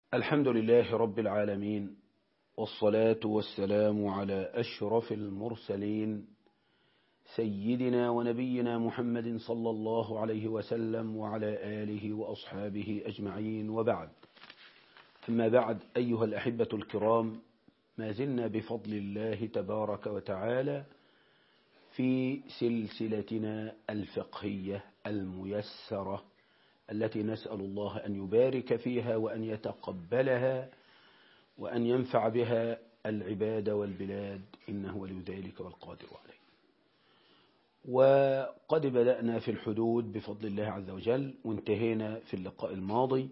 الحمد لله رب العالمين والصلاة والسلام على أشرف المرسلين سيدنا ونبينا محمد صلى الله عليه وسلم وعلى آله وأصحابه أجمعين وبعد أما بعد أيها الأحبة الكرام ما زلنا بفضل الله تبارك وتعالى في سلسلتنا الفقهية الميسرة التي نسأل الله أن يبارك فيها وأن يتقبلها وأن ينفع بها العباد والبلاد إنه ولي ذلك والقادر عليه وقد بدأنا في الحدود بفضل الله عز وجل وانتهينا في اللقاء الماضي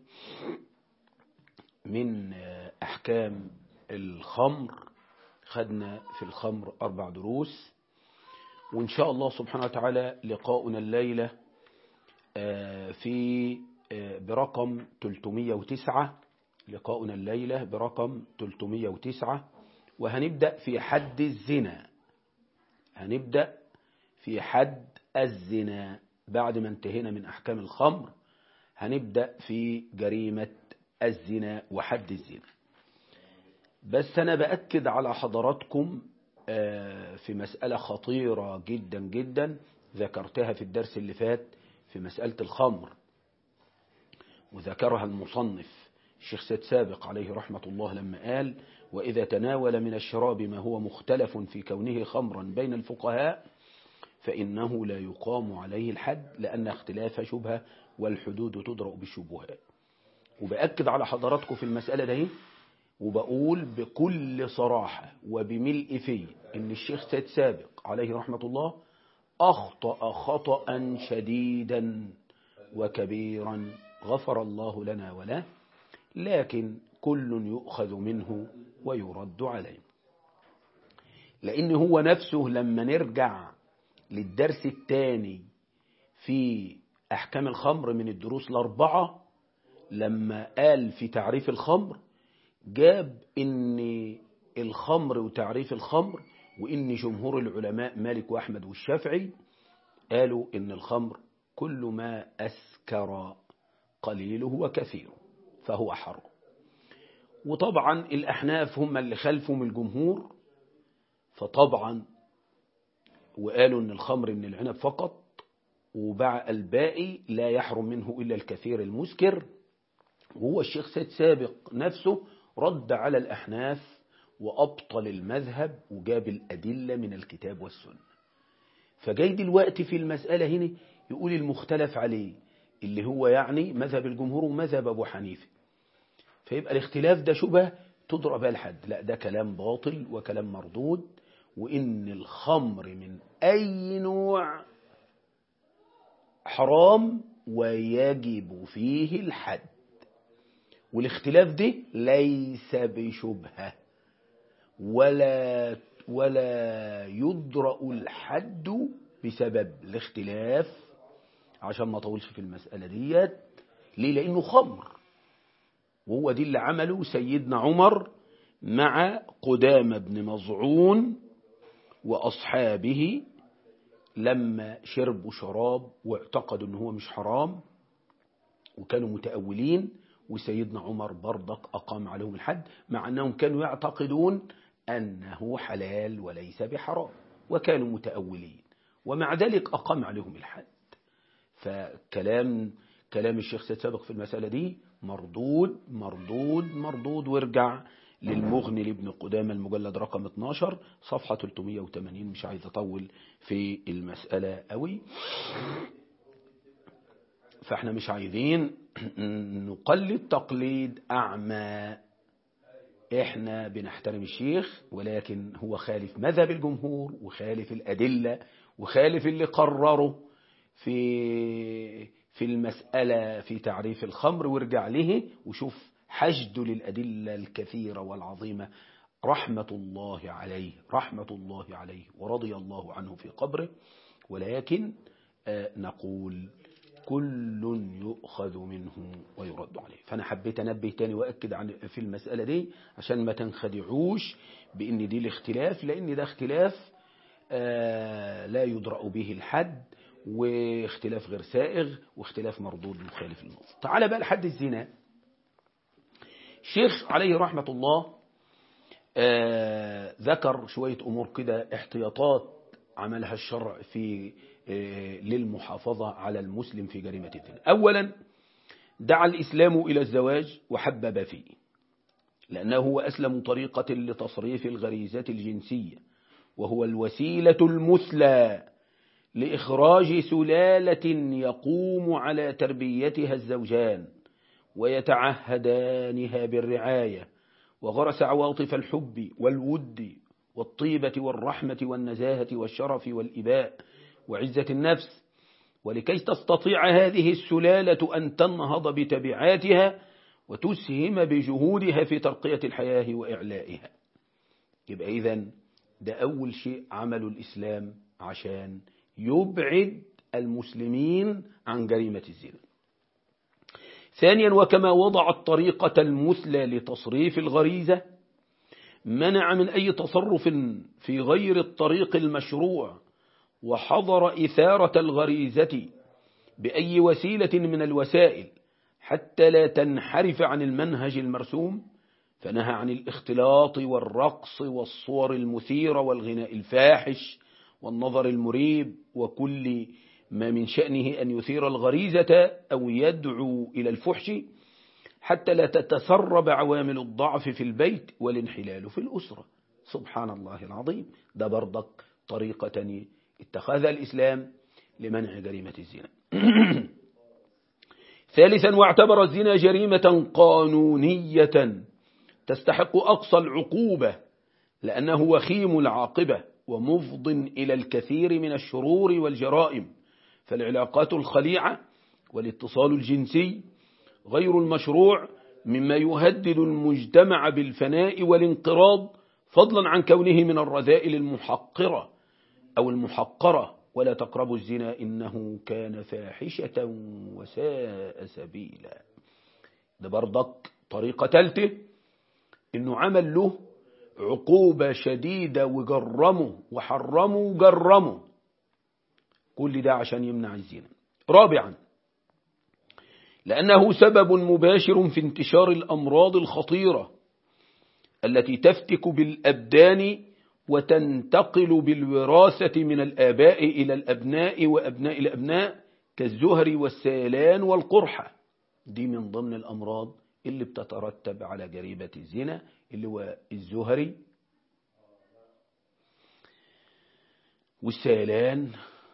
من أحكام الخمر خدنا في الخمر أربع دروس وإن شاء الله سبحانه وتعالى لقاؤنا الليلة في برقم 309 لقاؤنا الليلة برقم 309 وهنبدأ في حد الزنا هنبدأ في حد الزنا بعد ما انتهينا من أحكام الخمر هنبدأ في جريمة الزنا وحد الزنا بس أنا بأكد على حضراتكم في مسألة خطيرة جدا جدا ذكرتها في الدرس اللي فات في مسألة الخمر وذكرها المصنف الشيخ سيد سابق عليه رحمة الله لما قال وإذا تناول من الشراب ما هو مختلف في كونه خمرا بين الفقهاء فإنه لا يقام عليه الحد لأن اختلاف شبهة والحدود تدرأ بالشبهات وبأكد على حضراتكم في المسألة دي وبقول بكل صراحة وبملء في إن الشيخ سيد سابق عليه رحمة الله أخطأ خطأ شديدا وكبيرا غفر الله لنا وله لكن كل يؤخذ منه ويرد عليه لأن هو نفسه لما نرجع للدرس الثاني في أحكام الخمر من الدروس الأربعة لما قال في تعريف الخمر جاب إن الخمر وتعريف الخمر وإن جمهور العلماء مالك وأحمد والشافعي قالوا إن الخمر كل ما أسكر قليله وكثيره فهو حرام وطبعا الأحناف هم اللي خلفوا من الجمهور فطبعا وقالوا إن الخمر من العنب فقط وباع الباقي لا يحرم منه إلا الكثير المسكر وهو الشيخ سيد سابق نفسه رد على الأحناف وأبطل المذهب وجاب الأدلة من الكتاب والسنة فجاي دلوقتي في المسألة هنا يقول المختلف عليه اللي هو يعني مذهب الجمهور ومذهب أبو حنيفة فيبقى الاختلاف ده شبه تضرب الحد لا ده كلام باطل وكلام مردود وإن الخمر من أي نوع حرام ويجب فيه الحد والاختلاف ده ليس بشبهه ولا ولا يدرأ الحد بسبب الاختلاف عشان ما اطولش في المسألة ديت ليه لأنه خمر وهو دي اللي عمله سيدنا عمر مع قدام بن مظعون وأصحابه لما شربوا شراب واعتقدوا ان هو مش حرام وكانوا متأولين وسيدنا عمر برضك أقام عليهم الحد مع أنهم كانوا يعتقدون أنه حلال وليس بحرام وكانوا متأولين ومع ذلك أقام عليهم الحد فكلام كلام الشيخ سيد سابق في المسألة دي مردود مردود مردود وارجع للمغني لابن قدامى المجلد رقم 12 صفحة 380 مش عايز أطول في المسألة قوي فاحنا مش عايزين نقلد تقليد أعمى احنا بنحترم الشيخ ولكن هو خالف مذهب الجمهور وخالف الأدلة وخالف اللي قرره في في المسألة في تعريف الخمر وارجع له وشوف حشد للأدلة الكثيرة والعظيمة رحمة الله عليه رحمة الله عليه ورضي الله عنه في قبره ولكن نقول كل يؤخذ منه ويرد عليه فأنا حبيت أنبه تاني وأكد عن في المسألة دي عشان ما تنخدعوش بأن دي الاختلاف لأن ده اختلاف لا يدرأ به الحد واختلاف غير سائغ واختلاف مردود مخالف للنص تعال بقى لحد الزنا الشيخ عليه رحمة الله آه ذكر شوية أمور كده احتياطات عملها الشرع في آه للمحافظة على المسلم في جريمة الزنا أولا دعا الإسلام إلى الزواج وحبب فيه لأنه هو أسلم طريقة لتصريف الغريزة الجنسية وهو الوسيلة المثلى لإخراج سلالة يقوم على تربيتها الزوجان ويتعهدانها بالرعاية وغرس عواطف الحب والود والطيبة والرحمة والنزاهة والشرف والإباء وعزة النفس ولكي تستطيع هذه السلالة أن تنهض بتبعاتها وتسهم بجهودها في ترقية الحياة وإعلائها يبقى إذن ده أول شيء عمله الإسلام عشان يبعد المسلمين عن جريمة الزنا ثانيا وكما وضع الطريقة المثلى لتصريف الغريزة منع من أي تصرف في غير الطريق المشروع وحظر إثارة الغريزة بأي وسيلة من الوسائل حتى لا تنحرف عن المنهج المرسوم فنهى عن الاختلاط والرقص والصور المثيرة والغناء الفاحش والنظر المريب وكل ما من شأنه أن يثير الغريزة أو يدعو إلى الفحش حتى لا تتسرب عوامل الضعف في البيت والانحلال في الأسرة سبحان الله العظيم ده برضك طريقة اتخذها الإسلام لمنع جريمة الزنا ثالثا واعتبر الزنا جريمة قانونية تستحق أقصى العقوبة لأنه وخيم العاقبة ومفض إلى الكثير من الشرور والجرائم فالعلاقات الخليعة والاتصال الجنسي غير المشروع مما يهدد المجتمع بالفناء والانقراض فضلا عن كونه من الرذائل المحقرة أو المحقرة ولا تقربوا الزنا إنه كان فاحشة وساء سبيلا ده برضك طريقة ثالثة إنه عمل له عقوبة شديدة وجرمه وحرمه وجرمه كل ده عشان يمنع الزنا رابعا لأنه سبب مباشر في انتشار الأمراض الخطيرة التي تفتك بالأبدان وتنتقل بالوراثة من الآباء إلى الأبناء وأبناء الأبناء كالزهر والسيلان والقرحة دي من ضمن الأمراض اللي بتترتب على جريمة الزنا اللي هو الزهري والسيلان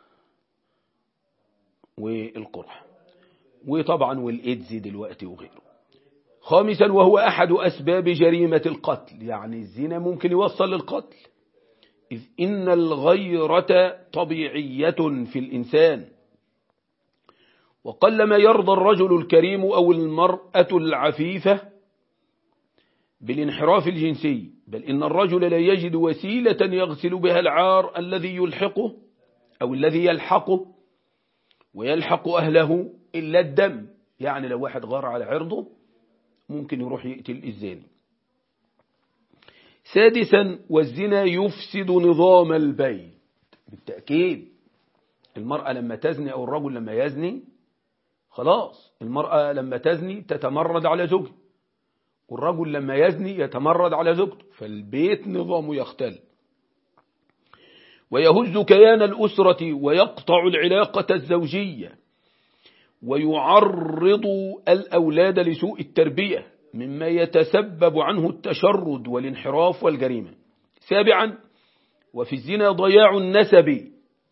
والقرحة وطبعا والإيدز دلوقتي وغيره خامسا وهو أحد أسباب جريمة القتل يعني الزنا ممكن يوصل للقتل إذ إن الغيرة طبيعية في الإنسان وقلما يرضى الرجل الكريم أو المرأة العفيفة بالانحراف الجنسي بل إن الرجل لا يجد وسيلة يغسل بها العار الذي يلحقه أو الذي يلحقه ويلحق أهله إلا الدم يعني لو واحد غار على عرضه ممكن يروح يقتل الزاني سادسا والزنا يفسد نظام البيت بالتأكيد المرأة لما تزني أو الرجل لما يزني خلاص المرأة لما تزني تتمرد على زوجها والرجل لما يزني يتمرد على زوجته فالبيت نظامه يختل ويهز كيان الأسرة ويقطع العلاقة الزوجية ويعرض الأولاد لسوء التربية مما يتسبب عنه التشرد والانحراف والجريمة سابعا وفي الزنا ضياع النسب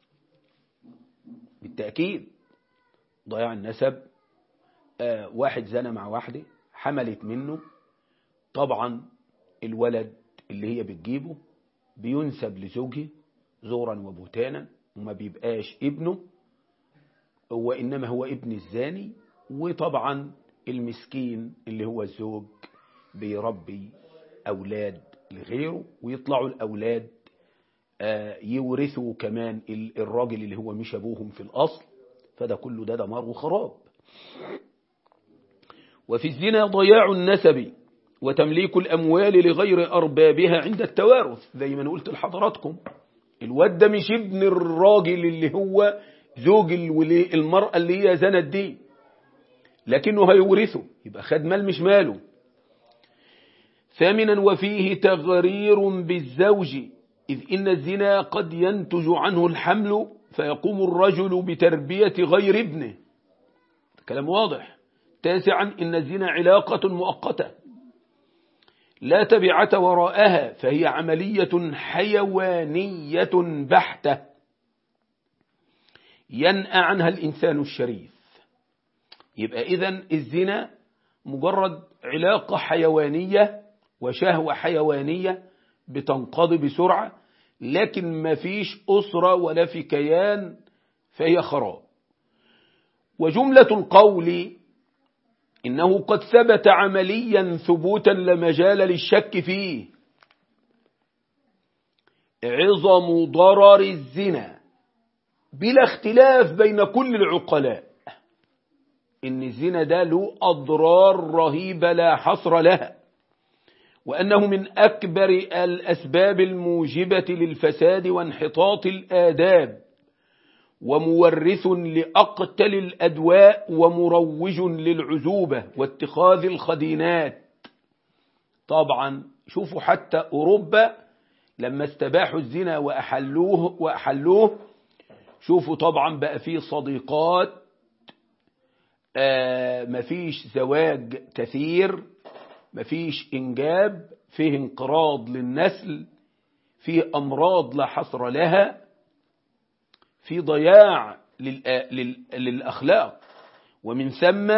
بالتأكيد ضياع النسب آه واحد زنى مع واحدة حملت منه طبعا الولد اللي هي بتجيبه بينسب لزوجه زورا وبهتانا وما بيبقاش ابنه وإنما هو ابن الزاني وطبعا المسكين اللي هو الزوج بيربي أولاد لغيره ويطلعوا الأولاد يورثوا كمان الراجل اللي هو مش أبوهم في الأصل فده كله ده دمار وخراب وفي الزنا ضياع النسب وتمليك الأموال لغير أربابها عند التوارث زي ما قلت لحضراتكم الواد ده مش ابن الراجل اللي هو زوج المرأة اللي هي زنت دي لكنه هيورثه يبقى خد مال مش ماله ثامنا وفيه تغرير بالزوج إذ إن الزنا قد ينتج عنه الحمل فيقوم الرجل بتربية غير ابنه كلام واضح تاسعا إن الزنا علاقة مؤقتة لا تبعة وراءها فهي عملية حيوانية بحتة ينأى عنها الإنسان الشريف يبقى إذن الزنا مجرد علاقة حيوانية وشهوة حيوانية بتنقضي بسرعة لكن ما فيش أسرة ولا في كيان فهي خراب وجملة القول إنه قد ثبت عمليا ثبوتا لا مجال للشك فيه عظم ضرر الزنا بلا اختلاف بين كل العقلاء إن الزنا ده له أضرار رهيبة لا حصر لها وأنه من أكبر الأسباب الموجبة للفساد وانحطاط الآداب ومورث لأقتل الأدواء ومروج للعزوبة واتخاذ الخدينات طبعا شوفوا حتى أوروبا لما استباحوا الزنا وأحلوه, وأحلوه شوفوا طبعا بقى فيه صديقات آه مفيش زواج كثير مفيش إنجاب فيه انقراض للنسل فيه أمراض لا حصر لها في ضياع للأخلاق ومن ثم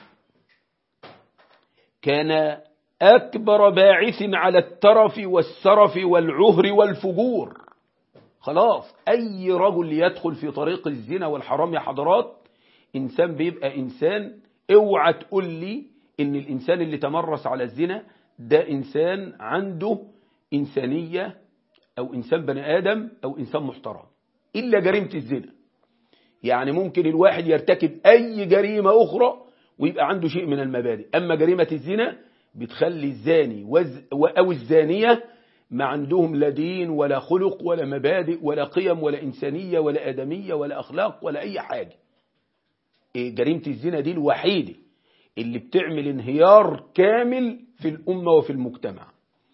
كان أكبر باعث على الترف والسرف والعهر والفجور خلاص أي رجل يدخل في طريق الزنا والحرام يا حضرات إنسان بيبقى إنسان اوعى تقول لي إن الإنسان اللي تمرس على الزنا ده إنسان عنده إنسانية أو إنسان بني آدم أو إنسان محترم إلا جريمة الزنا يعني ممكن الواحد يرتكب أي جريمة أخرى ويبقى عنده شيء من المبادئ أما جريمة الزنا بتخلي الزاني أو الزانية ما عندهم لا دين ولا خلق ولا مبادئ ولا قيم ولا إنسانية ولا آدمية ولا أخلاق ولا أي حاجة جريمة الزنا دي الوحيدة اللي بتعمل انهيار كامل في الأمة وفي المجتمع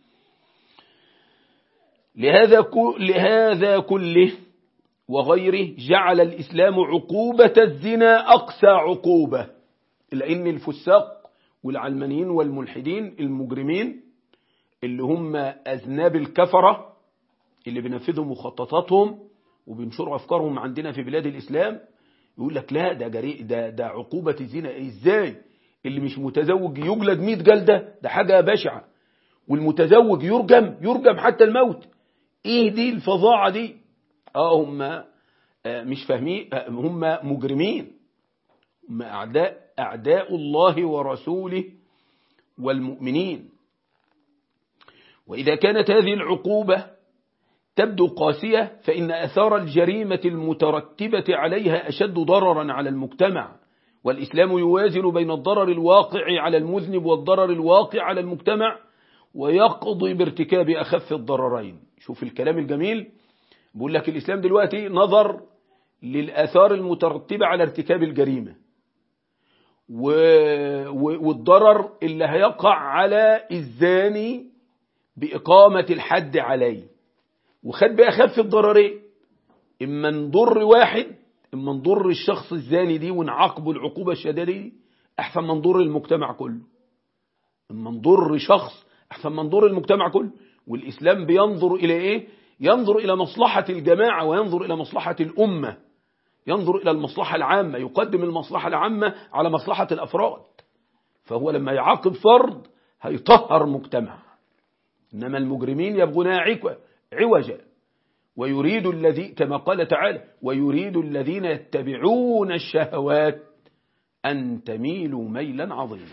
لهذا لهذا كله وغيره جعل الإسلام عقوبة الزنا أقسى عقوبة لأن الفساق والعلمانيين والملحدين المجرمين اللي هم أذناب الكفرة اللي بينفذوا مخططاتهم وبينشروا أفكارهم عندنا في بلاد الإسلام يقول لك لا ده جري ده ده عقوبة الزنا ازاي اللي مش متزوج يجلد 100 جلدة ده حاجة بشعة والمتزوج يرجم يرجم حتى الموت ايه دي الفظاعة دي اه هم آه مش فاهمين آه هم مجرمين هم أعداء, أعداء الله ورسوله والمؤمنين وإذا كانت هذه العقوبة تبدو قاسية فإن أثار الجريمة المترتبة عليها أشد ضررا على المجتمع والإسلام يوازن بين الضرر الواقع على المذنب والضرر الواقع على المجتمع ويقضي بارتكاب أخف الضررين شوف الكلام الجميل بقول لك الإسلام دلوقتي نظر للآثار المترتبة على ارتكاب الجريمة و... و... والضرر اللي هيقع على الزاني بإقامة الحد عليه وخد بأخف الضررين إما نضر واحد إما نضر الشخص الزاني دي ونعاقبه العقوبة الشديدة دي أحسن من نضر المجتمع كله إما نضر شخص أحسن من نضر المجتمع كله والإسلام بينظر إلى إيه ينظر إلى مصلحة الجماعة وينظر إلى مصلحة الأمة ينظر إلى المصلحة العامة يقدم المصلحة العامة على مصلحة الأفراد فهو لما يعاقب فرد هيطهر مجتمع إنما المجرمين يبغون عوجا ويريد الذي كما قال تعالى ويريد الذين يتبعون الشهوات أن تميلوا ميلا عظيما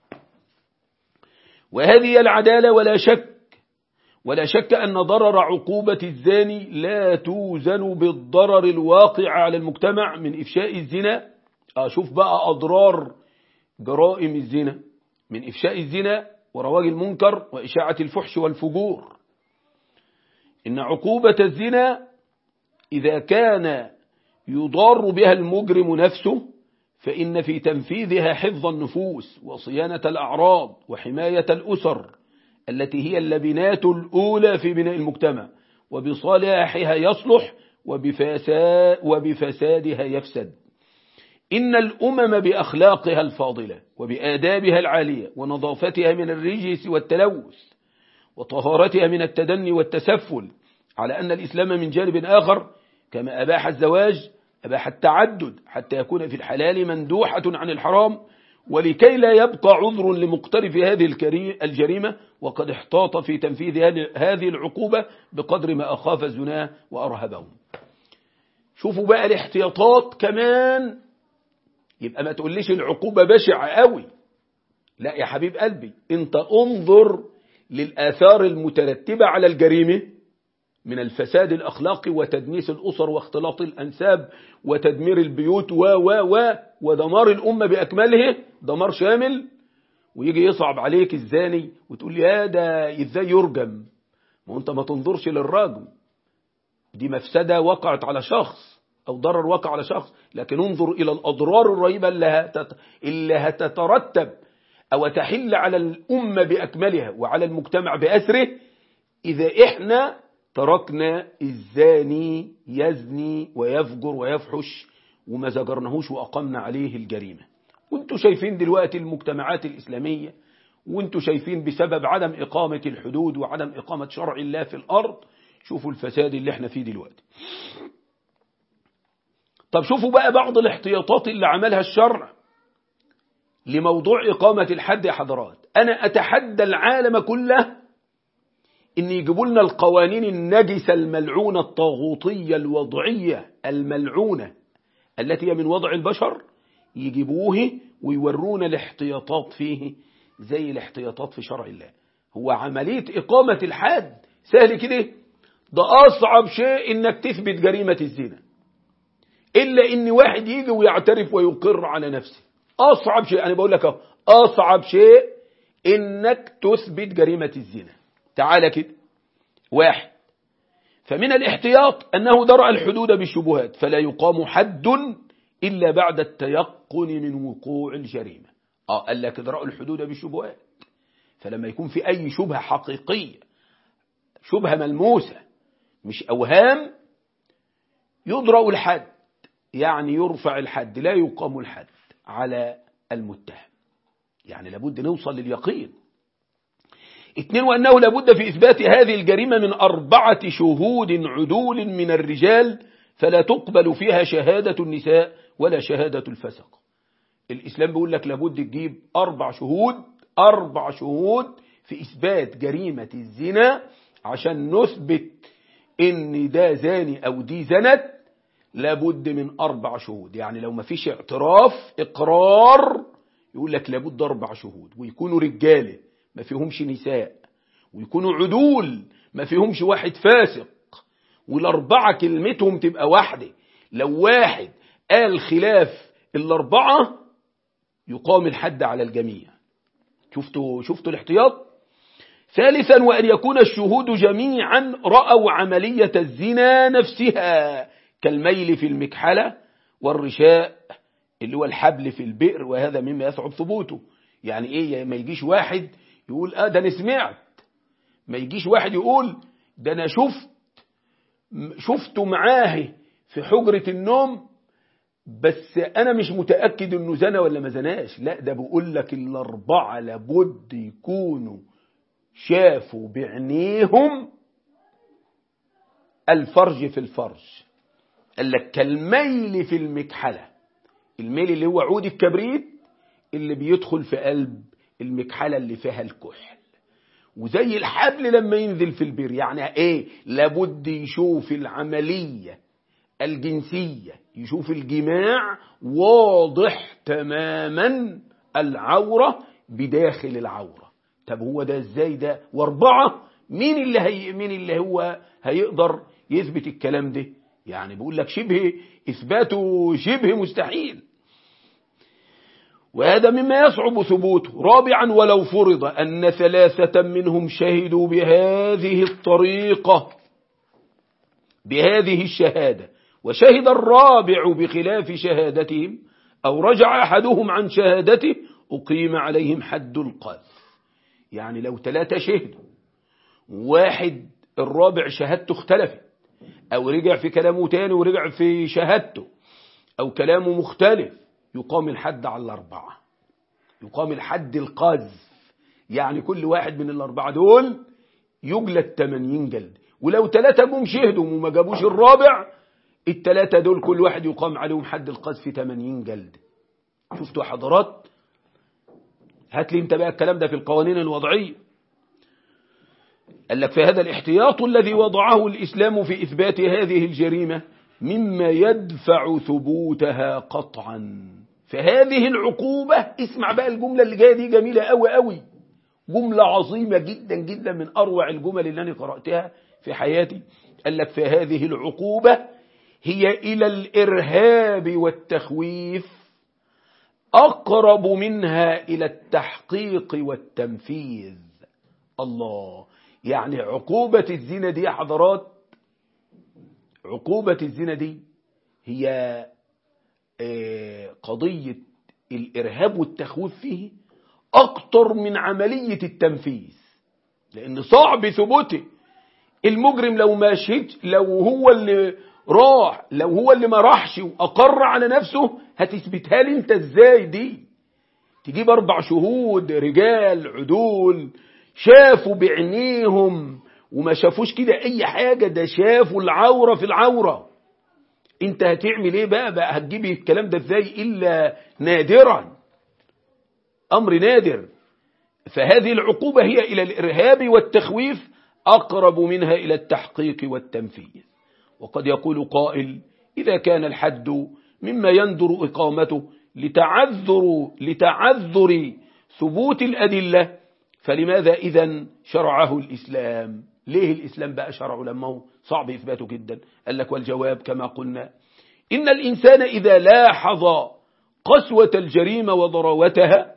وهذه العدالة ولا شك ولا شك أن ضرر عقوبة الزاني لا توزن بالضرر الواقع على المجتمع من إفشاء الزنا أشوف بقى أضرار جرائم الزنا من إفشاء الزنا ورواج المنكر وإشاعة الفحش والفجور إن عقوبة الزنا إذا كان يضار بها المجرم نفسه فإن في تنفيذها حفظ النفوس وصيانة الأعراض وحماية الأسر التي هي اللبنات الأولى في بناء المجتمع وبصلاحها يصلح وبفسادها يفسد إن الأمم بأخلاقها الفاضلة وبآدابها العالية ونظافتها من الرجس والتلوث وطهارتها من التدني والتسفل على أن الإسلام من جانب آخر كما أباح الزواج أباح التعدد حتى يكون في الحلال مندوحة عن الحرام ولكي لا يبقى عذر لمقترف هذه الجريمة وقد احتاط في تنفيذ هذه العقوبة بقدر ما أخاف الزنا وأرهبهم شوفوا بقى الاحتياطات كمان يبقى ما تقوليش العقوبة بشعة قوي لا يا حبيب قلبي انت انظر للآثار المترتبة على الجريمة من الفساد الأخلاقي وتدنيس الأسر واختلاط الأنساب وتدمير البيوت و و و ودمار الأمة بأكمله دمار شامل ويجي يصعب عليك الزاني وتقول لي يا ده ازاي يرجم ما انت ما تنظرش للرجم دي مفسدة وقعت على شخص أو ضرر وقع على شخص لكن انظر إلى الأضرار الرهيبة اللي هتترتب أو تحل على الأمة بأكملها وعلى المجتمع بأسره إذا إحنا تركنا الزاني يزني ويفجر ويفحش وما زجرناهوش وأقمنا عليه الجريمة وانتوا شايفين دلوقتي المجتمعات الإسلامية وانتوا شايفين بسبب عدم إقامة الحدود وعدم إقامة شرع الله في الأرض شوفوا الفساد اللي احنا فيه دلوقتي طب شوفوا بقى بعض الاحتياطات اللي عملها الشرع لموضوع إقامة الحد يا حضرات أنا أتحدى العالم كله إن يجيبوا لنا القوانين النجسة الملعونة الطاغوتية الوضعية الملعونة التي هي من وضع البشر يجيبوه ويورونا الاحتياطات فيه زي الاحتياطات في شرع الله هو عملية إقامة الحد سهل كده ده أصعب شيء إنك تثبت جريمة الزنا إلا إن واحد يجي ويعترف ويقر على نفسه أصعب شيء أنا بقول لك أصعب شيء إنك تثبت جريمة الزنا تعالى كده واحد فمن الاحتياط أنه درأ الحدود بالشبهات فلا يقام حد إلا بعد التيقن من وقوع الجريمة آه قال لك درأ الحدود بالشبهات فلما يكون في أي شبهة حقيقية شبهة ملموسة مش أوهام يدرأ الحد يعني يرفع الحد لا يقام الحد على المتهم يعني لابد نوصل لليقين اثنين وأنه لابد في إثبات هذه الجريمة من أربعة شهود عدول من الرجال فلا تقبل فيها شهادة النساء ولا شهادة الفسق الإسلام بيقول لك لابد تجيب أربع شهود أربع شهود في إثبات جريمة الزنا عشان نثبت إن ده زاني أو دي زنت لابد من أربع شهود يعني لو ما فيش اعتراف إقرار يقول لك لابد أربع شهود ويكونوا رجاله ما فيهمش نساء ويكونوا عدول ما فيهمش واحد فاسق والأربعة كلمتهم تبقى واحدة لو واحد قال خلاف الأربعة يقام الحد على الجميع شفتوا شفتوا الاحتياط ثالثا وأن يكون الشهود جميعا رأوا عملية الزنا نفسها كالميل في المكحلة والرشاء اللي هو الحبل في البئر وهذا مما يصعب ثبوته يعني ايه ما يجيش واحد يقول اه ده انا سمعت ما يجيش واحد يقول ده انا شفت شفته معاه في حجرة النوم بس انا مش متأكد انه زنى ولا ما زناش لا ده بيقول لك الاربعة لابد يكونوا شافوا بعينيهم الفرج في الفرج قال لك كالميل في المكحلة الميل اللي هو عود الكبريت اللي بيدخل في قلب المكحلة اللي فيها الكحل وزي الحبل لما ينزل في البير يعني ايه لابد يشوف العملية الجنسية يشوف الجماع واضح تماما العورة بداخل العورة طب هو ده ازاي ده واربعة مين اللي هي مين اللي هو هيقدر يثبت الكلام ده يعني بيقول لك شبه إثباته شبه مستحيل وهذا مما يصعب ثبوته رابعا ولو فرض أن ثلاثة منهم شهدوا بهذه الطريقة بهذه الشهادة وشهد الرابع بخلاف شهادتهم أو رجع أحدهم عن شهادته أقيم عليهم حد القذف يعني لو ثلاثة شهدوا واحد الرابع شهادته اختلفت او رجع في كلامه تاني ورجع في شهادته او كلامه مختلف يقام الحد على الاربعة يقام الحد القذف يعني كل واحد من الاربعة دول يجلد 80 جلد ولو ثلاثة جم شهدوا وما جابوش الرابع الثلاثة دول كل واحد يقام عليهم حد القذف 80 جلد شفتوا حضرات هات لي انت بقى الكلام ده في القوانين الوضعية قال لك فهذا الاحتياط الذي وضعه الإسلام في إثبات هذه الجريمة مما يدفع ثبوتها قطعا فهذه العقوبة اسمع بقى الجملة اللي جاية دي جميلة قوي قوي جملة عظيمة جدا جدا من أروع الجمل اللي أنا قرأتها في حياتي قال لك فهذه العقوبة هي إلى الإرهاب والتخويف أقرب منها إلى التحقيق والتنفيذ الله يعني عقوبة الزنا دي يا حضرات عقوبة الزنا دي هي قضية الإرهاب والتخويف فيه أكتر من عملية التنفيذ لأن صعب ثبوته المجرم لو ما شهد لو هو اللي راح لو هو اللي ما راحش وأقر على نفسه هتثبتها لي انت ازاي دي تجيب أربع شهود رجال عدول شافوا بعينيهم وما شافوش كده أي حاجة ده شافوا العورة في العورة انت هتعمل ايه بقى بقى هتجيب الكلام ده ازاي إلا نادرا أمر نادر فهذه العقوبة هي إلى الإرهاب والتخويف أقرب منها إلى التحقيق والتنفيذ وقد يقول قائل إذا كان الحد مما يندر إقامته لتعذر لتعذر ثبوت الأدلة فلماذا إذا شرعه الإسلام ليه الإسلام بقى شرعه لما هو صعب إثباته جدا قال لك والجواب كما قلنا إن الإنسان إذا لاحظ قسوة الجريمة وضراوتها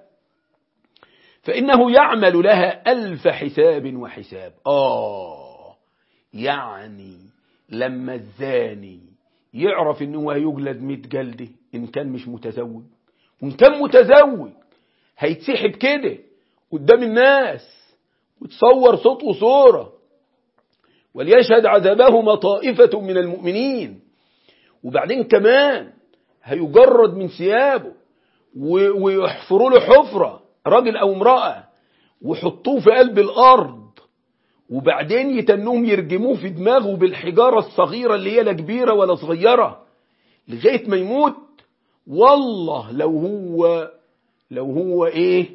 فإنه يعمل لها ألف حساب وحساب آه يعني لما الزاني يعرف إنه هيجلد مئة جلدة إن كان مش متزوج وإن كان متزوج هيتسحب كده قدام الناس وتصور صوت وصورة وليشهد عذابهما طائفة من المؤمنين وبعدين كمان هيجرد من ثيابه ويحفروا له حفرة راجل أو امرأة وحطوه في قلب الأرض وبعدين يتنوهم يرجموه في دماغه بالحجارة الصغيرة اللي هي لا كبيرة ولا صغيرة لغاية ما يموت والله لو هو لو هو ايه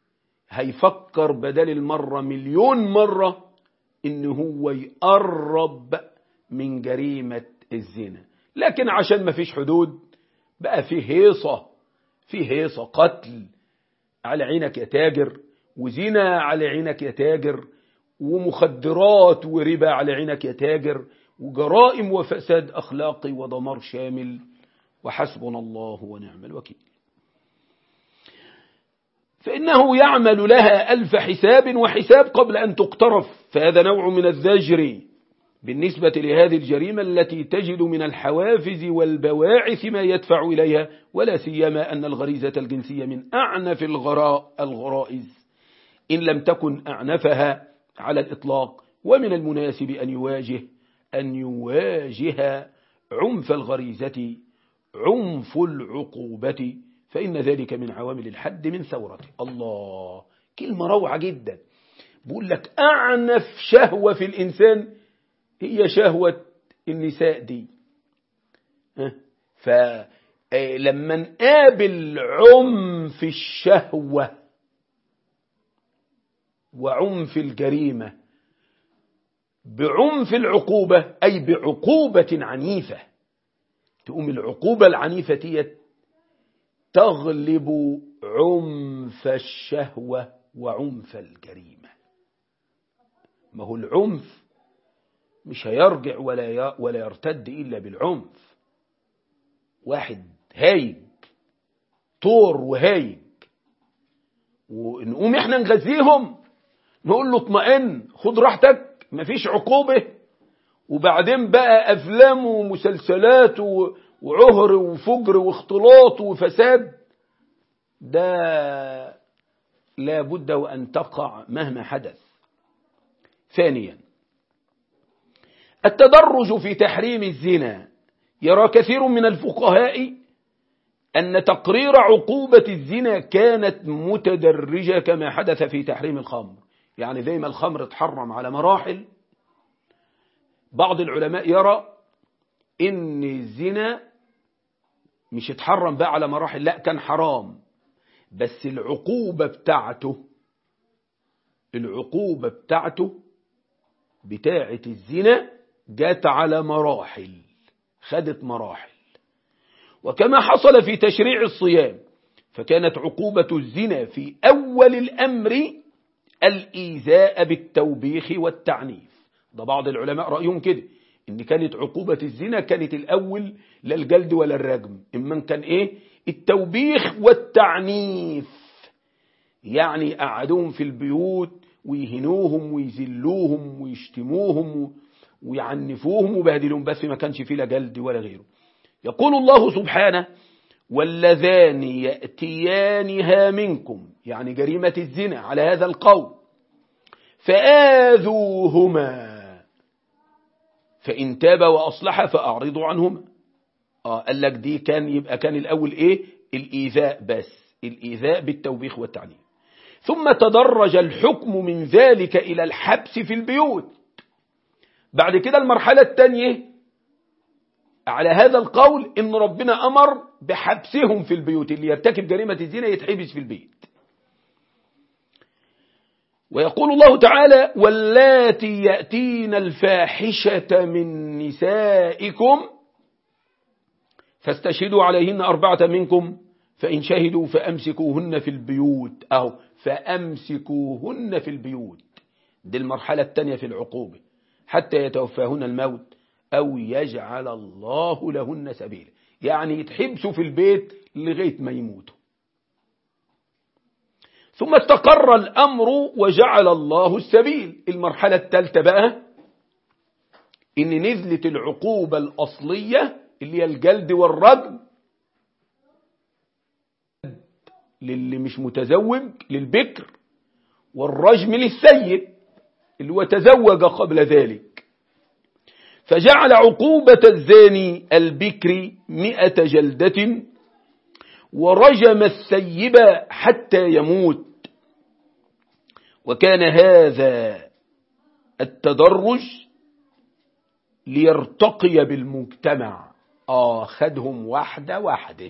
هيفكر بدل المرة مليون مرة ان هو يقرب من جريمة الزنا لكن عشان ما فيش حدود بقى في هيصة في هيصة قتل على عينك يا تاجر وزنا على عينك يا تاجر ومخدرات وربا على عينك يا تاجر وجرائم وفساد أخلاقي ودمار شامل وحسبنا الله ونعم الوكيل فإنه يعمل لها ألف حساب وحساب قبل أن تقترف فهذا نوع من الزجر بالنسبة لهذه الجريمة التي تجد من الحوافز والبواعث ما يدفع إليها ولا سيما أن الغريزة الجنسية من أعنف الغراء الغرائز إن لم تكن أعنفها على الإطلاق ومن المناسب أن يواجه أن يواجه عنف الغريزة عنف العقوبة فإن ذلك من عوامل الحد من ثورته الله كلمة روعة جدا بقول لك أعنف شهوة في الإنسان هي شهوة النساء دي فلما نقابل عنف الشهوة وعنف الجريمة بعنف العقوبة أي بعقوبة عنيفة تقوم العقوبة العنيفة ديت تغلب عنف الشهوة وعنف الجريمة ما هو العنف مش هيرجع ولا ولا يرتد إلا بالعنف واحد هايج طور وهايج ونقوم احنا نغذيهم نقول له اطمئن خد راحتك مفيش عقوبة وبعدين بقى أفلام ومسلسلات وعهر وفجر واختلاط وفساد ده لا بد وأن تقع مهما حدث ثانيا التدرج في تحريم الزنا يرى كثير من الفقهاء أن تقرير عقوبة الزنا كانت متدرجة كما حدث في تحريم الخمر يعني زي ما الخمر اتحرم على مراحل بعض العلماء يرى ان الزنا مش اتحرم بقى على مراحل لا كان حرام بس العقوبة بتاعته العقوبة بتاعته بتاعة الزنا جات على مراحل خدت مراحل وكما حصل في تشريع الصيام فكانت عقوبة الزنا في أول الأمر الإيذاء بالتوبيخ والتعنيف ده بعض العلماء رأيهم كده إن كانت عقوبة الزنا كانت الأول لا الجلد ولا الرجم إما كان إيه التوبيخ والتعنيف يعني قعدوهم في البيوت ويهنوهم ويذلوهم ويشتموهم ويعنفوهم وبهدلوهم بس ما كانش فيه لا جلد ولا غيره يقول الله سبحانه واللذان يأتيانها منكم يعني جريمة الزنا على هذا القول فآذوهما فإن تاب وأصلح فأعرضوا عنهما آه قال لك دي كان يبقى كان الأول إيه الإيذاء بس الإيذاء بالتوبيخ والتعنيف ثم تدرج الحكم من ذلك إلى الحبس في البيوت بعد كده المرحلة الثانية على هذا القول إن ربنا أمر بحبسهم في البيوت اللي يرتكب جريمة الزنا يتحبس في البيت ويقول الله تعالى واللاتي يأتين الفاحشة من نسائكم فاستشهدوا عليهن أربعة منكم فإن شهدوا فأمسكوهن في البيوت أو فأمسكوهن في البيوت دي المرحلة الثانية في العقوبة حتى يتوفاهن الموت أو يجعل الله لهن سبيلا يعني يتحبسوا في البيت لغاية ما يموتوا ثم استقر الأمر وجعل الله السبيل المرحلة الثالثة بقى إن نزلت العقوبة الأصلية اللي هي الجلد والرجم للي مش متزوج للبكر والرجم للسيد اللي هو تزوج قبل ذلك فجعل عقوبة الزاني البكر مئة جلدة ورجم السيب حتى يموت وكان هذا التدرج ليرتقي بالمجتمع آه خدهم واحدة واحدة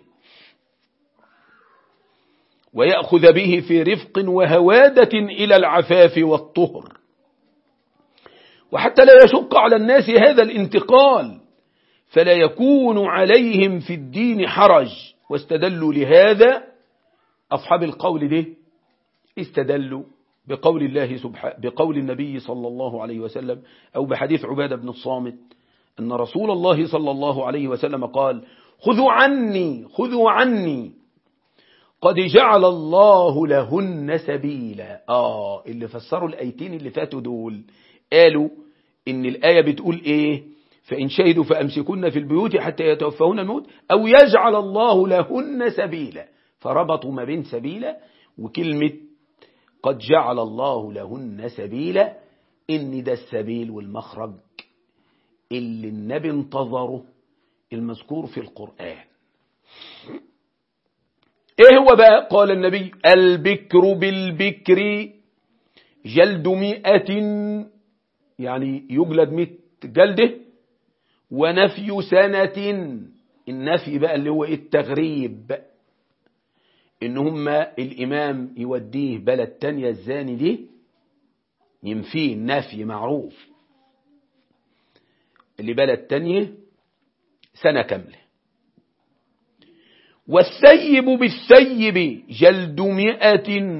ويأخذ به في رفق وهوادة إلى العفاف والطهر وحتى لا يشق على الناس هذا الانتقال فلا يكون عليهم في الدين حرج واستدلوا لهذا أصحاب القول ده استدلوا بقول الله سبحانه بقول النبي صلى الله عليه وسلم أو بحديث عبادة بن الصامت أن رسول الله صلى الله عليه وسلم قال خذوا عني خذوا عني قد جعل الله لهن سبيلا آه اللي فسروا الأيتين اللي فاتوا دول قالوا إن الآية بتقول إيه فإن شهدوا فأمسكن في البيوت حتى يتوفهن الموت أو يجعل الله لهن سبيلا فربطوا ما بين سبيلا وكلمة قد جعل الله لهن سبيلا إن ده السبيل والمخرج اللي النبي انتظره المذكور في القرآن ايه هو بقى قال النبي البكر بالبكر جلد مئة يعني يجلد مئة جلده ونفي سنة النفي بقى اللي هو التغريب ان هم الامام يوديه بلد تانية الزاني دي ينفيه النفي معروف اللي بلد تانية سنة كاملة والسيب بالسيب جلد مئة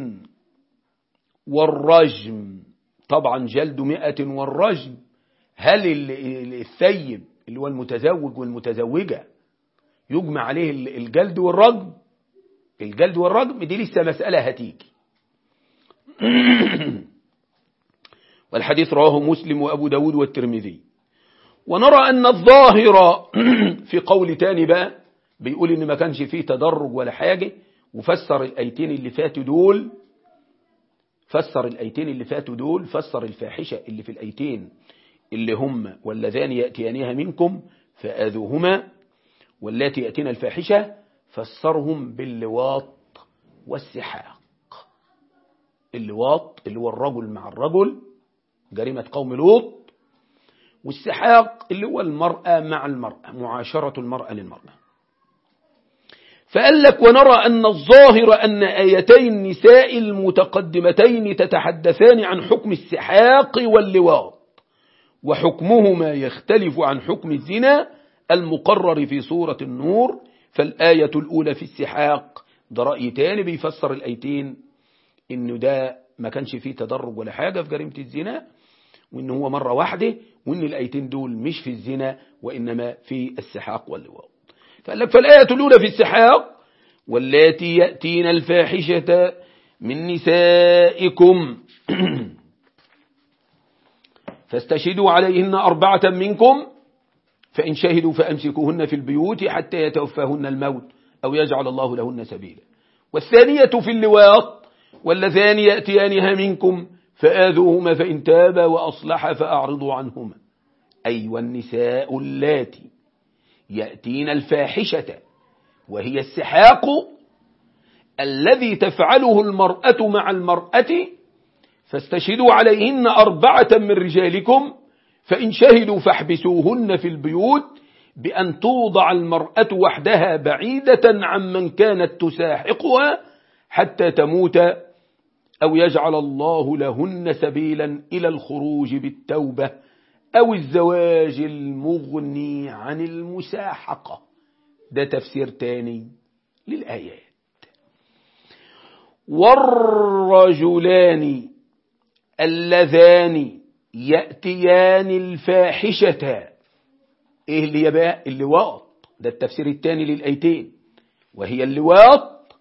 والرجم طبعا جلد مئة والرجم هل الثيب اللي هو المتزوج والمتزوجة يجمع عليه الجلد والرجم الجلد والرجم دي لسه مسألة هتيجي والحديث رواه مسلم وأبو داود والترمذي ونرى أن الظاهر في قول تاني بقى بيقول إن ما كانش فيه تدرج ولا حاجة وفسر الأيتين اللي فاتوا دول فسر الأيتين اللي فاتوا دول فسر الفاحشة اللي في الأيتين اللي هم واللذان يأتيانها منكم فآذوهما واللاتي يأتينا الفاحشة فسرهم باللواط والسحاق اللواط اللي هو الرجل مع الرجل جريمة قوم لوط والسحاق اللي هو المرأة مع المرأة معاشرة المرأة للمرأة فقال لك ونرى أن الظاهر أن آيتي النساء المتقدمتين تتحدثان عن حكم السحاق واللواط وحكمهما يختلف عن حكم الزنا المقرر في سورة النور فالآية الأولى في السحاق ده رأي تاني بيفسر الأيتين إنه ده ما كانش فيه تدرج ولا حاجة في جريمة الزنا وإن هو مرة واحدة وإن الأيتين دول مش في الزنا وإنما في السحاق واللواط فقال لك فالآية الأولى في السحاق واللاتي يأتين الفاحشة من نسائكم فاستشهدوا عليهن أربعة منكم فإن شهدوا فأمسكوهن في البيوت حتى يتوفاهن الموت أو يجعل الله لهن سبيلا والثانية في اللواط واللذان يأتيانها منكم فآذوهما فإن تابا وأصلحا فأعرضوا عنهما أي والنساء اللاتي يأتين الفاحشة وهي السحاق الذي تفعله المرأة مع المرأة فاستشهدوا عليهن أربعة من رجالكم فإن شهدوا فاحبسوهن في البيوت بأن توضع المرأة وحدها بعيدة عمن كانت تساحقها حتى تموت أو يجعل الله لهن سبيلا إلى الخروج بالتوبة أو الزواج المغني عن المساحقة ده تفسير تاني للآيات والرجلان اللذان يأتيان الفاحشة ايه اللي يبقى اللواط ده التفسير الثاني للأيتين وهي اللواط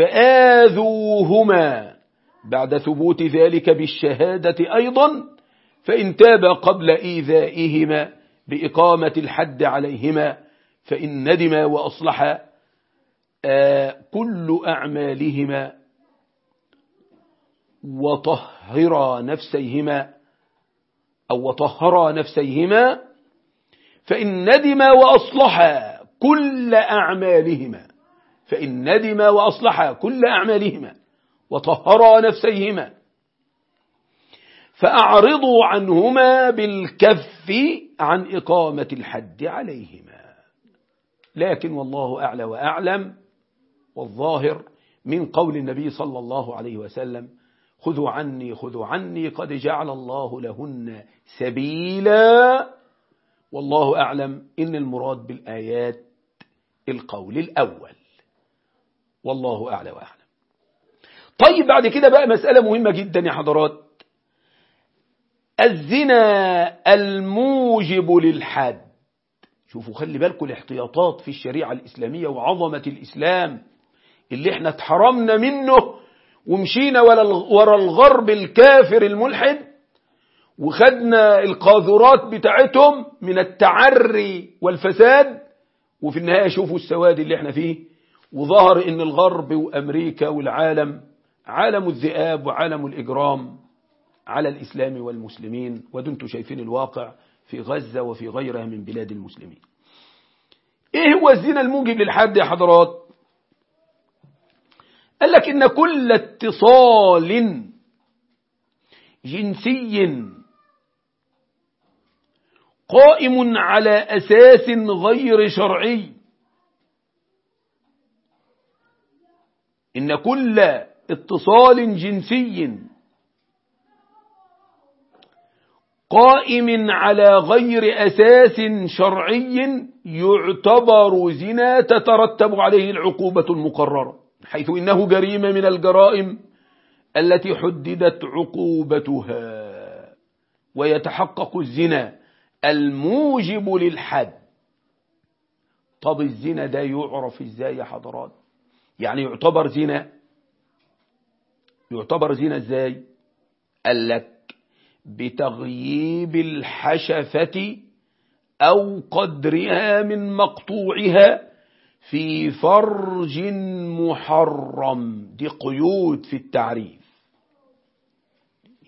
فآذوهما بعد ثبوت ذلك بالشهادة أيضا فإن تاب قبل إيذائهما بإقامة الحد عليهما فإن ندما وأصلح آه كل أعمالهما وطهرا نفسيهما أو وطهرا نفسيهما فإن ندما وأصلحا كل أعمالهما فإن ندما وأصلحا كل أعمالهما وطهرا نفسيهما فأعرضوا عنهما بالكف عن إقامة الحد عليهما لكن والله أعلى وأعلم والظاهر من قول النبي صلى الله عليه وسلم خذوا عني خذوا عني قد جعل الله لهن سبيلا والله أعلم إن المراد بالآيات القول الأول والله أعلى وأعلم طيب بعد كده بقى مسألة مهمة جدا يا حضرات الزنا الموجب للحد شوفوا خلي بالكم الاحتياطات في الشريعة الإسلامية وعظمة الإسلام اللي احنا اتحرمنا منه ومشينا ورا الغرب الكافر الملحد وخدنا القاذورات بتاعتهم من التعري والفساد وفي النهاية شوفوا السواد اللي احنا فيه وظهر ان الغرب وامريكا والعالم عالم الذئاب وعالم الاجرام على الاسلام والمسلمين ودنتم شايفين الواقع في غزة وفي غيرها من بلاد المسلمين ايه هو الزنا الموجب للحد يا حضرات قال لك إن كل اتصال جنسي قائم على أساس غير شرعي إن كل اتصال جنسي قائم على غير أساس شرعي يعتبر زنا تترتب عليه العقوبة المقررة حيث إنه جريمة من الجرائم التي حددت عقوبتها ويتحقق الزنا الموجب للحد طب الزنا ده يعرف ازاي يا حضرات يعني يعتبر زنا يعتبر زنا ازاي قال لك بتغييب الحشفة أو قدرها من مقطوعها في فرج محرم دي قيود في التعريف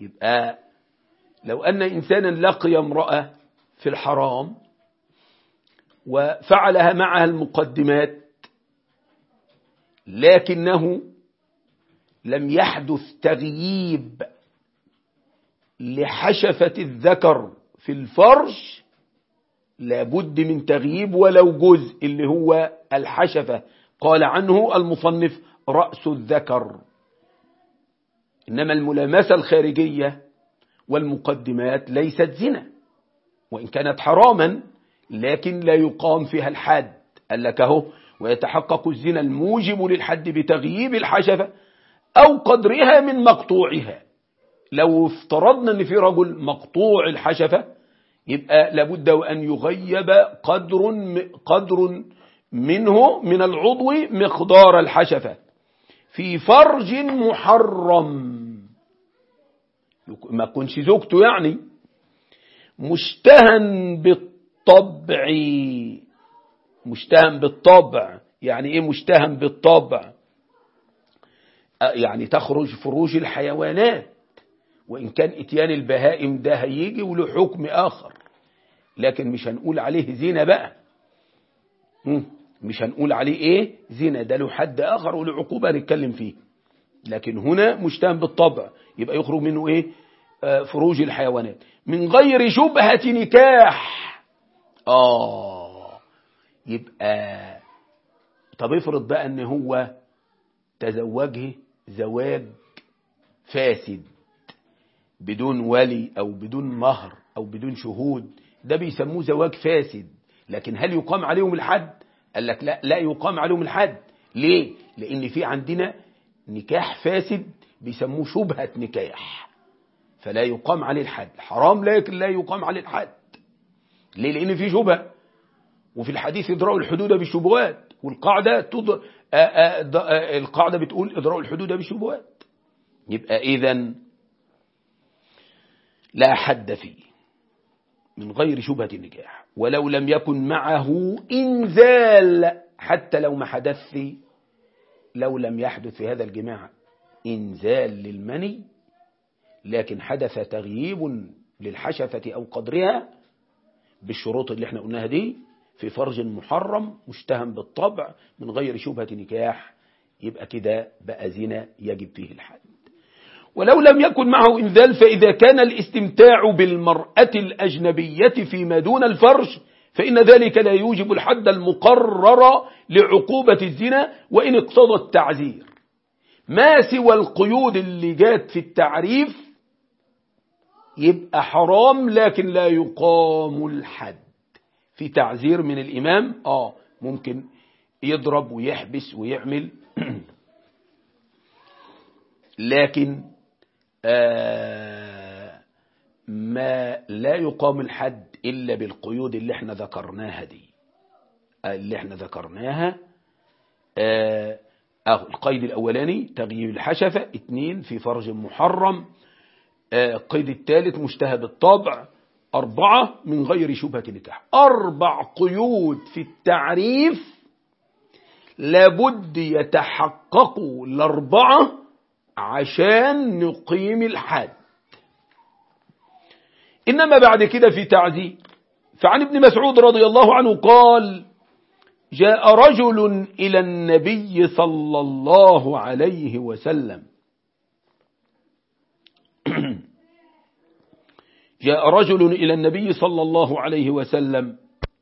يبقى لو أن إنسانا لقي امرأة في الحرام وفعلها معها المقدمات لكنه لم يحدث تغييب لحشفة الذكر في الفرج لابد من تغييب ولو جزء اللي هو الحشفة قال عنه المصنف رأس الذكر إنما الملامسة الخارجية والمقدمات ليست زنا وإن كانت حراما لكن لا يقام فيها الحد قال لك اهو ويتحقق الزنا الموجب للحد بتغييب الحشفة أو قدرها من مقطوعها لو افترضنا أن في رجل مقطوع الحشفة يبقى لابد وأن يغيب قدر قدر منه من العضو مقدار الحشفة في فرج محرم ما كنش زوجته يعني مشتهى بالطبع مشتهى بالطبع يعني ايه مشتهى بالطبع يعني تخرج فروج الحيوانات وإن كان اتيان البهائم ده هيجي وله حكم آخر لكن مش هنقول عليه زنا بقى مش هنقول عليه ايه زنا ده له حد آخر وله عقوبة نتكلم فيه لكن هنا مشتهى بالطبع يبقى يخرج منه ايه آه فروج الحيوانات من غير شبهة نكاح آه يبقى طب افرض بقى ان هو تزوجه زواج فاسد بدون ولي او بدون مهر او بدون شهود ده بيسموه زواج فاسد لكن هل يقام عليهم الحد قال لك لا لا يقام عليهم الحد ليه لان في عندنا نكاح فاسد بيسموه شبهة نكاح فلا يقام عليه الحد حرام لكن لا يقام عليه الحد ليه لان في شبهة وفي الحديث ادراء الحدود بالشبهات والقاعدة تضر... آآ آآ القاعدة بتقول ادراء الحدود بالشبهات يبقى اذا لا حد فيه من غير شبهة النكاح ولو لم يكن معه إنزال حتى لو ما حدث لو لم يحدث في هذا الجماع إنزال للمني لكن حدث تغييب للحشفة أو قدرها بالشروط اللي احنا قلناها دي في فرج محرم مشتهم بالطبع من غير شبهة نكاح يبقى كده بقى زنا يجب فيه الحد ولو لم يكن معه إنذال فإذا كان الاستمتاع بالمرأة الأجنبية فيما دون الفرج فإن ذلك لا يوجب الحد المقرر لعقوبة الزنا وإن اقتضى التعزير ما سوى القيود اللي جات في التعريف يبقى حرام لكن لا يقام الحد في تعزير من الإمام آه ممكن يضرب ويحبس ويعمل لكن آه ما لا يقام الحد إلا بالقيود اللي احنا ذكرناها دي اللي احنا ذكرناها آه أهو القيد الأولاني تغيير الحشفة اثنين في فرج محرم آه القيد الثالث مشتهى بالطبع أربعة من غير شبهة نكاح أربع قيود في التعريف لابد يتحققوا الأربعة عشان نقيم الحد إنما بعد كده في تعزير فعن ابن مسعود رضي الله عنه قال جاء رجل إلى النبي صلى الله عليه وسلم جاء رجل إلى النبي صلى الله عليه وسلم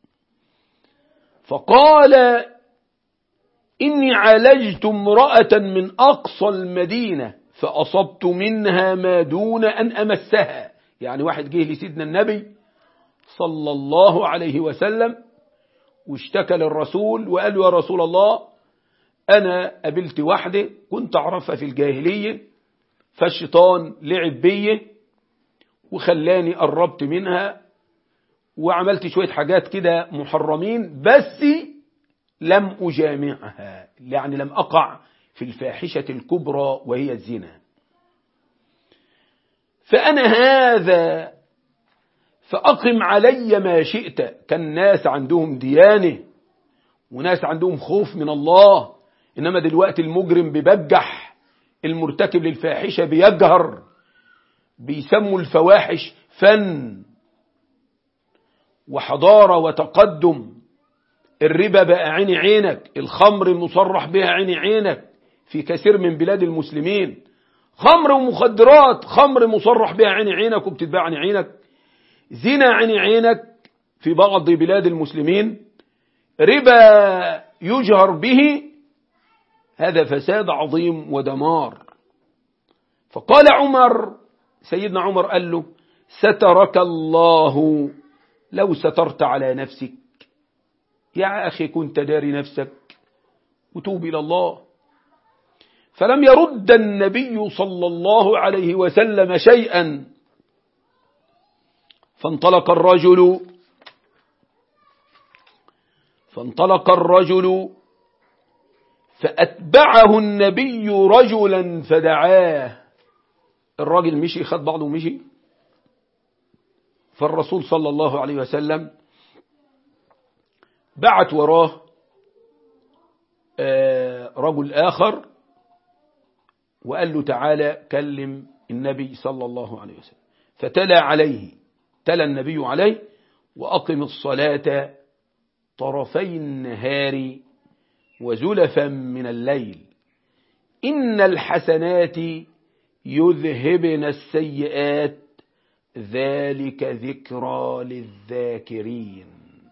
فقال إني عالجت امرأة من أقصى المدينة فأصبت منها ما دون أن أمسها يعني واحد جه لسيدنا النبي صلى الله عليه وسلم واشتكى للرسول وقال له يا رسول الله أنا قابلت واحدة كنت أعرفها في الجاهلية فالشيطان لعب بي وخلاني قربت منها وعملت شوية حاجات كده محرمين بس لم أجامعها يعني لم أقع في الفاحشة الكبرى وهي الزنا فأنا هذا فأقم علي ما شئت كان ناس عندهم ديانة وناس عندهم خوف من الله إنما دلوقتي المجرم ببجح المرتكب للفاحشة بيجهر بيسموا الفواحش فن وحضارة وتقدم الربا بقى عيني عينك الخمر مصرح بها عيني عينك في كثير من بلاد المسلمين خمر ومخدرات خمر مصرح بها عيني عينك وبتتباع عيني عينك زنا عيني عينك في بعض بلاد المسلمين ربا يجهر به هذا فساد عظيم ودمار فقال عمر سيدنا عمر قال له سترك الله لو سترت على نفسك يا أخي كنت داري نفسك وتوب إلى الله فلم يرد النبي صلى الله عليه وسلم شيئا فانطلق الرجل فانطلق الرجل فأتبعه النبي رجلا فدعاه الراجل مشي خد بعضه ومشي فالرسول صلى الله عليه وسلم بعت وراه رجل آخر وقال له تعالى كلم النبي صلى الله عليه وسلم فتلا عليه تلا النبي عليه وأقم الصلاة طرفي النهار وزلفا من الليل إن الحسنات يذهبن السيئات ذلك ذكرى للذاكرين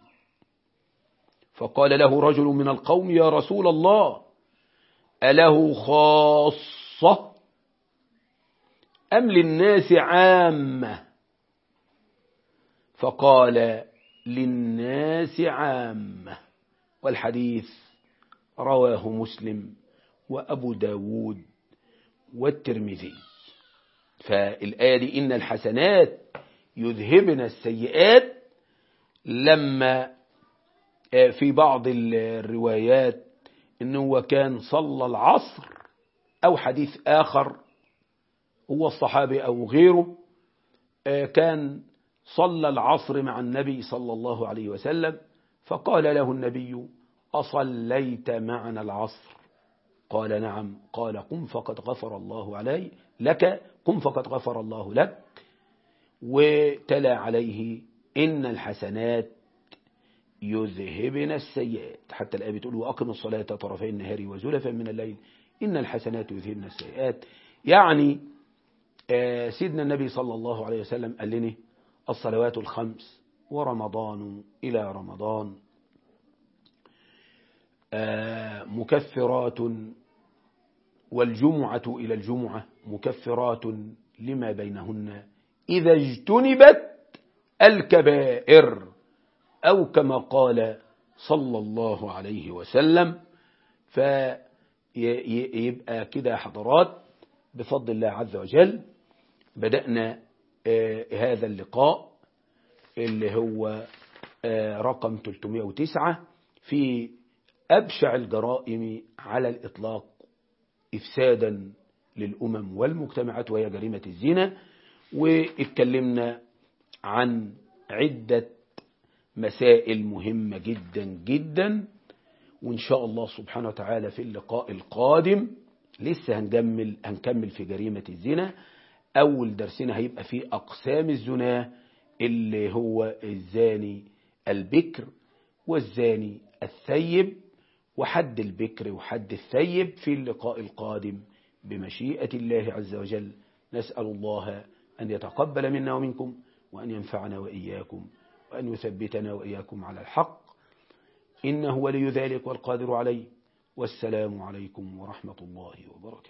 فقال له رجل من القوم يا رسول الله أله خاصة أم للناس عامة فقال للناس عامة والحديث رواه مسلم وأبو داود والترمذي فالآية دي إن الحسنات يذهبن السيئات لما في بعض الروايات إنه كان صلى العصر أو حديث آخر هو الصحابي أو غيره كان صلى العصر مع النبي صلى الله عليه وسلم فقال له النبي أصليت معنا العصر قال نعم قال قم فقد غفر الله علي لك قم فقد غفر الله لك وتلا عليه إن الحسنات يذهبن السيئات حتى الآية بتقول وأقم الصلاة طرفي النهار وزلفا من الليل إن الحسنات يذهبن السيئات يعني سيدنا النبي صلى الله عليه وسلم قال لنا الصلوات الخمس ورمضان إلى رمضان مكفرات والجمعة إلى الجمعة مكفرات لما بينهن إذا اجتنبت الكبائر أو كما قال صلى الله عليه وسلم فيبقى كده حضرات بفضل الله عز وجل بدأنا هذا اللقاء اللي هو رقم 309 في أبشع الجرائم على الإطلاق إفسادا للأمم والمجتمعات وهي جريمة الزنا واتكلمنا عن عدة مسائل مهمة جدا جدا وإن شاء الله سبحانه وتعالى في اللقاء القادم لسه هنكمل هنكمل في جريمة الزنا أول درسنا هيبقى في أقسام الزنا اللي هو الزاني البكر والزاني الثيب وحد البكر وحد الثيب في اللقاء القادم بمشيئة الله عز وجل نسأل الله أن يتقبل منا ومنكم وأن ينفعنا وإياكم وأن يثبتنا وإياكم على الحق إنه ولي ذلك والقادر عليه والسلام عليكم ورحمة الله وبركاته